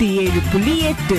நூத்தி ஏழு புள்ளி எட்டு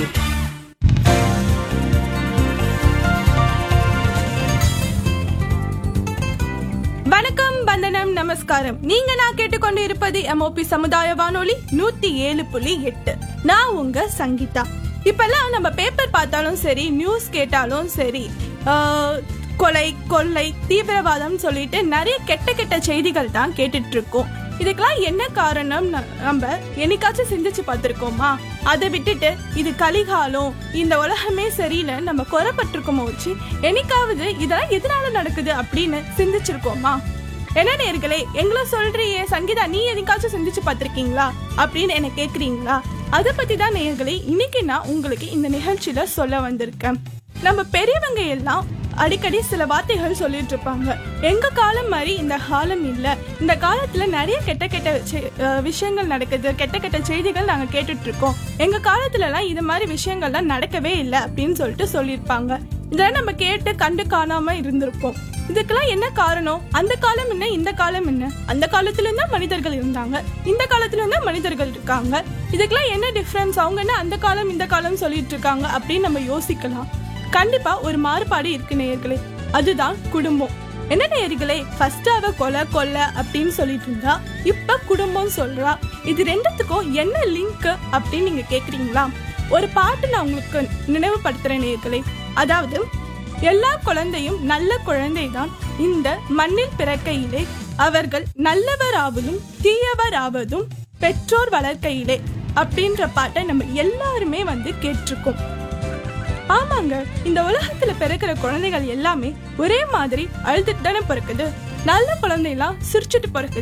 வணக்கம் வந்தனம் நமஸ்காரம் நீங்க நான் கேட்டுக்கொண்டு இருப்பது எம்ஓபி சமுதாய வானொலி நூத்தி ஏழு புள்ளி எட்டு நான் உங்க சங்கீதா இப்பெல்லாம் நம்ம பேப்பர் பார்த்தாலும் சரி நியூஸ் கேட்டாலும் சரி ஆஹ், கொலை கொள்ளை தீவிரவாதம் சொல்லிட்டு நிறைய கெட்ட கெட்ட செய்திகள் தான் கேட்டுட்டு இருக்கோம் இதுக்கெல்லாம் என்ன காரணம் ந- நம்ம என்னைக்காச்சும் சிந்திச்சு பார்த்திருக்கோமா அதை விட்டுட்டு இது கலிகாலம் இந்த உலகமே சரியில்லை நம்ம குறைப்பட்டிருக்கோமோ வச்சு என்னைக்காவது இதெல்லாம் எதனால நடக்குது அப்படின்னு சிந்திச்சிருக்கோமா என்ன நேர்களே எங்களை சொல்றியே சங்கீதா நீ எதுக்காச்சும் சிந்திச்சு பார்த்திருக்கீங்களா அப்படின்னு என்ன கேக்குறீங்களா அதை பத்தி தான் நேர்களே இன்னைக்கு நான் உங்களுக்கு இந்த நிகழ்ச்சியில சொல்ல வந்திருக்கேன் நம்ம பெரியவங்க எல்லாம் அடிக்கடி சில வார்த்தைகள் சொல்லிட்டு இருப்பாங்க எங்க காலம் மாதிரி இந்த காலம் இல்ல இந்த காலத்துல நிறைய கெட்ட கெட்ட செ- அஹ் விஷயங்கள் நடக்குது கெட்ட கெட்ட செய்திகள் நாங்க கேட்டுட்டு இருக்கோம் எங்க காலத்துல எல்லாம் இது மாதிரி விஷயங்கள்லாம் நடக்கவே இல்லை அப்படின்னு சொல்லிட்டு சொல்லியிருப்பாங்க இதெல்லாம் நம்ம கேட்டு கண்டு காணாம இருந்திருப்போம் இதுக்கெல்லாம் என்ன காரணம் அந்த காலம் என்ன இந்த காலம் என்ன அந்த காலத்துல இருந்தா மனிதர்கள் இருந்தாங்க இந்த காலத்துல இருந்தா மனிதர்கள் இருக்காங்க இதுக்கெல்லாம் என்ன டிஃபரன்ஸ் அவங்க என்ன அந்த காலம் இந்த காலம் சொல்லிட்டு இருக்காங்க அப்படின்னு நம்ம யோசிக்கலாம் கண்டிப்பா ஒரு மாறுபாடு இருக்கு நேயர்களே அதுதான் குடும்பம் என்ன நேயர்களே ஃபர்ஸ்ட் அவ கொலை கொலை அப்படின்னு சொல்லிட்டு இருந்தா இப்ப குடும்பம் சொல்றா இது ரெண்டுத்துக்கும் என்ன லிங்க் அப்படின்னு நீங்க கேக்குறீங்களா ஒரு பாட்டு நான் உங்களுக்கு நினைவுபடுத்துறேன் நேயர்களே அதாவது எல்லா குழந்தையும் நல்ல குழந்தைதான் இந்த மண்ணில் பிறக்கையிலே அவர்கள் நல்லவராவதும் தீயவராவதும் பெற்றோர் வளர்க்கையிலே அப்படின்ற பாட்டை நம்ம எல்லாருமே வந்து கேட்டிருக்கோம் ஆமாங்க இந்த உலகத்துல பிறக்கிற குழந்தைகள் எல்லாமே ஒரே மாதிரி அழுதுட்டு தானே பிறக்குது நல்ல குழந்தைலாம் சிரிச்சுட்டு பிறக்குது